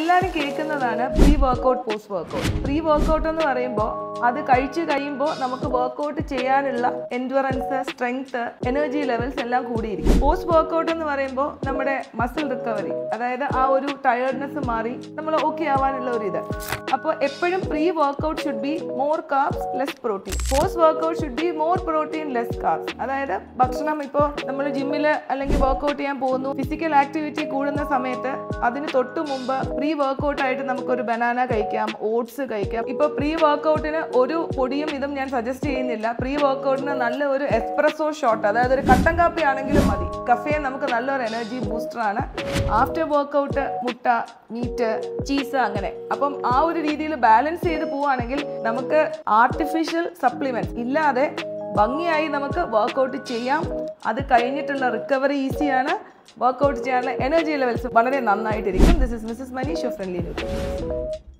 എല്ലാവരും കേൾക്കുന്നതാണ് pre workout post workout pre workout എന്ന് പറയുമ്പോൾ അത് കഴിച്ചു കഴിയുമ്പോൾ നമുക്ക് വർക്കൗട്ട് ചെയ്യാനുള്ള എൻഡുറൻസ് സ്ട്രെങ്ത് എനർജി ലെവൽസ് എല്ലാം കൂടിയിരിക്കും പോസ്റ്റ് വർക്കൗട്ട് എന്ന് പറയുമ്പോൾ നമ്മുടെ മസിൽ റിക്കവറി അതായത് ആ ഒരു ടയർഡ്നെസ് മാറി നമ്മൾ ഓക്കെ ആവാനുള്ള ഒരു ഇത് അപ്പോൾ എപ്പോഴും pre workout should be more carbs less protein post workout should be more protein less carbs അതായത് ഭക്ഷണം ഇപ്പോൾ നമ്മൾ ജിമ്മിൽ അല്ലെങ്കിൽ വർക്കൗട്ട് ചെയ്യാൻ പോകുന്നു ഫിസിക്കൽ ആക്ടിവിറ്റി കൂടുന്ന സമയത്ത് അതിന് തൊട്ട് മുമ്പ് പ്രീ വർക്കൗട്ട് ആയിട്ട് നമുക്കൊരു ബനാന കഴിക്കാം ഓട്സ് കഴിക്കാം ഇപ്പോൾ പ്രീ വർക്കൗട്ടിന് ഒരു പൊടിയും ഇതും ഞാൻ സജസ്റ്റ് ചെയ്യുന്നില്ല പ്രീ വർക്കൗട്ടിന് നല്ല ഒരു എസ്പ്രസോ ഷോട്ട് അതായത് ഒരു കട്ടൻ കാപ്പി ആണെങ്കിലും മതി കഫേ നമുക്ക് നല്ലൊരു എനർജി ബൂസ്റ്റർ ആണ് ആഫ്റ്റർ വർക്കൗട്ട് മുട്ട മീറ്റ് ചീസ് അങ്ങനെ അപ്പം ആ ഒരു രീതിയിൽ ബാലൻസ് ചെയ്ത് പോവുകയാണെങ്കിൽ നമുക്ക് ആർട്ടിഫിഷ്യൽ സപ്ലിമെന്റ് ഇല്ലാതെ ഭംഗിയായി നമുക്ക് വർക്കൗട്ട് ചെയ്യാം അത് കഴിഞ്ഞിട്ടുള്ള റിക്കവറി ഈസിയാണ് വർക്കൗട്ട് ചെയ്യാനുള്ള എനർജി ലെവൽസ് വളരെ നന്നായിട്ടിരിക്കും this is Mrs Manish friendly nutrition